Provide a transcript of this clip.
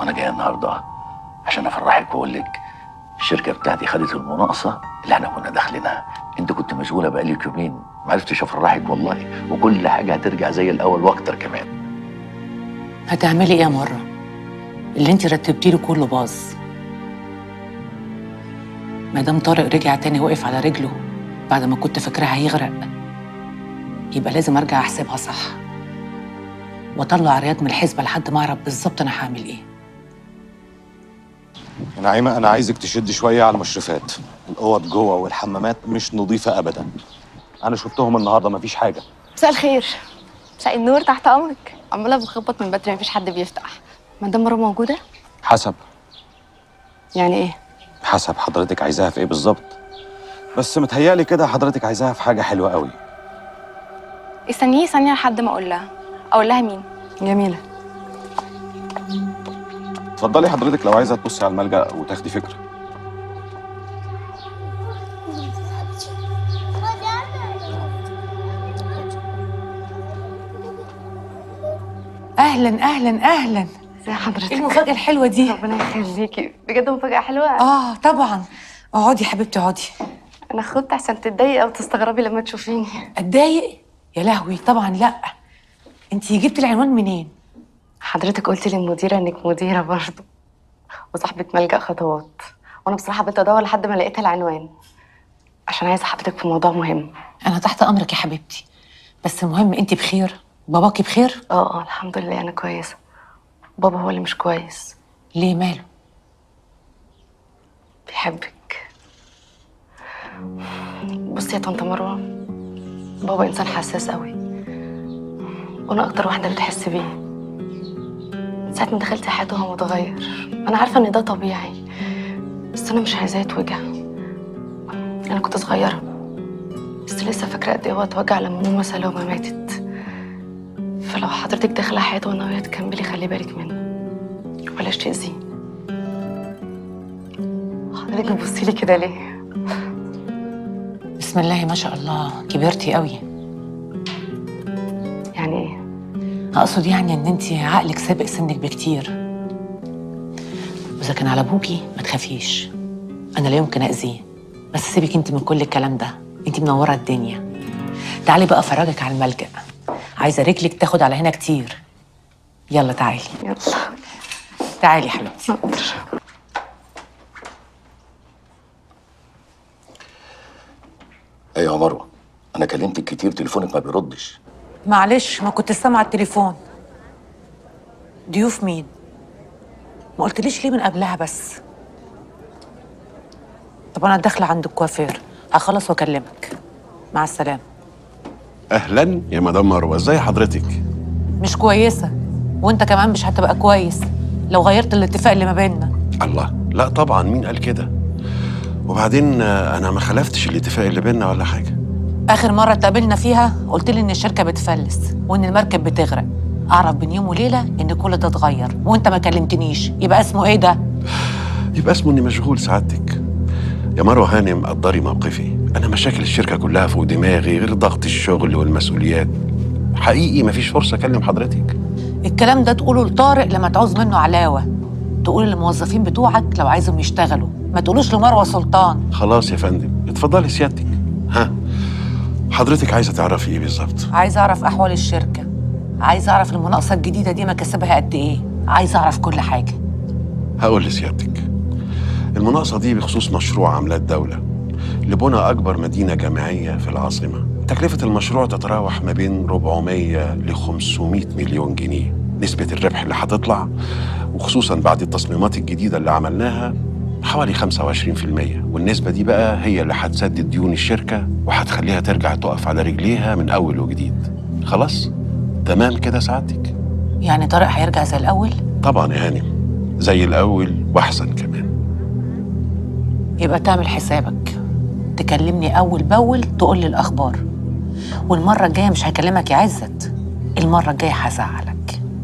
وانا جاي النهارده عشان افرحك واقول لك الشركه بتاعتي خدت المناقصه اللي احنا كنا داخلينها انت كنت مشغوله بقالك يومين ما عرفتش افرحك والله وكل حاجه هترجع زي الاول واكتر كمان هتعملي ايه يا مره اللي انت رتبتي له كله باظ ما دام طارق رجع تاني وقف على رجله بعد ما كنت فاكراه هيغرق يبقى لازم ارجع احسبها صح واطلع رياض من الحسبه لحد ما اعرف بالظبط انا هعمل ايه يا نعيمة أنا عايزك تشد شوية على المشرفات الأوض جوه والحمامات مش نظيفة أبدا أنا شفتهم النهاردة مفيش حاجة مساء الخير مساء النور تحت امرك عماله بخبط من بدري مفيش حد بيفتح مدام مروه موجوده حسب يعني ايه حسب حضرتك عايزاها في إيه بالظبط بس متهيألي كده حضرتك عايزاها في حاجة حلوة قوي استنيه ثانيه لحد ما اقول لها اقول لها مين جميله اتفضلي حضرتك لو عايزة تبصي على الملجأ وتاخدي فكرة اهلا اهلا اهلا ازي حضرتك ايه المفاجاه الحلوه دي ربنا يخليكي بجد مفاجاه حلوه اه طبعا اقعدي يا حبيبتي اقعدي انا خدت عشان تتضايقي او تستغربي لما تشوفيني اتضايق يا لهوي طبعا لا انت جبتي العنوان منين حضرتك قلتي للمديره انك مديره برضه وصاحبه ملجا خطوات وانا بصراحه بقيت ادور لحد ما لقيت العنوان عشان عايزه حضرتك في موضوع مهم انا تحت امرك يا حبيبتي بس المهم انت بخير باباكي بخير اه اه الحمد لله انا كويسه بابا هو اللي مش كويس ليه ماله بيحبك بصي يا طنط مروه بابا انسان حساس قوي وانا اكتر واحده بتحس بيه من ساعه ما دخلت حياته هو متغير انا عارفه ان ده طبيعي بس انا مش عايزاه يتوجع انا كنت صغيره بس لسه فاكره قد ايه هو اتوجع لما ماما سلومه ماتت فلو حضرتك داخله حياته وناويه تكملي خلي بالك منه بلاش تاذيه حضرتك بتبصي لي كده ليه بسم الله ما شاء الله كبرتي قوي يعني ايه اقصد يعني ان انت عقلك سابق سنك بكتير واذا كان على ابوكي ما تخافيش انا لا يمكن اذيه بس سيبك انت من كل الكلام ده انت منوره الدنيا تعالي بقى افرجك على الملجأ عايزه رجلك تاخد على هنا كتير يلا تعالي يلا تعالي يا حبيبتي ايوه يا مروه انا كلمتك كتير تليفونك ما بيردش معلش ما كنت سامعه التليفون ضيوف مين ما قلتليش ليه من قبلها بس طب انا داخله عند الكوافير هخلص واكلمك مع السلامه اهلا يا مدام مروه ازي حضرتك مش كويسه وانت كمان مش هتبقى كويس لو غيرت الاتفاق اللي ما بيننا الله لا طبعا مين قال كده وبعدين آه، انا ما خلفتش الاتفاق اللي بيننا ولا حاجه اخر مره اتقابلنا فيها قلت لي ان الشركه بتفلس وان المركب بتغرق اعرف بين يوم وليله ان كل ده اتغير وانت ما كلمتنيش يبقى اسمه ايه ده يبقى اسمه اني مشغول سعادتك يا مروه هانم قدري موقفي انا مشاكل الشركه كلها فوق دماغي غير ضغط الشغل والمسؤوليات حقيقي مفيش فرصه اكلم حضرتك الكلام ده تقوله لطارق لما تعوز منه علاوه تقول للموظفين بتوعك لو عايزهم يشتغلوا ما تقولوش لمروه سلطان خلاص يا فندم اتفضلي سيادتك ها حضرتك عايزه تعرفي ايه بالظبط عايز اعرف احوال الشركه عايز اعرف المناقصه الجديده دي مكاسبها قد ايه عايز اعرف كل حاجه هقول لسيادتك المناقصة دي بخصوص مشروع عملات دولة لبنى أكبر مدينة جامعية في العاصمة تكلفة المشروع تتراوح ما بين 400 ل 500 مليون جنيه نسبة الربح اللي هتطلع وخصوصا بعد التصميمات الجديدة اللي عملناها حوالي 25% والنسبة دي بقى هي اللي هتسدد ديون الشركة وهتخليها ترجع تقف على رجليها من أول وجديد خلاص؟ تمام كده سعادتك؟ يعني طارق هيرجع زي الاول طبعا يا هانم زي الأول وأحسن كمان يبقى تعمل حسابك تكلمني اول باول تقول لي الاخبار والمره الجايه مش هكلمك يا عزت المره الجايه هزعلك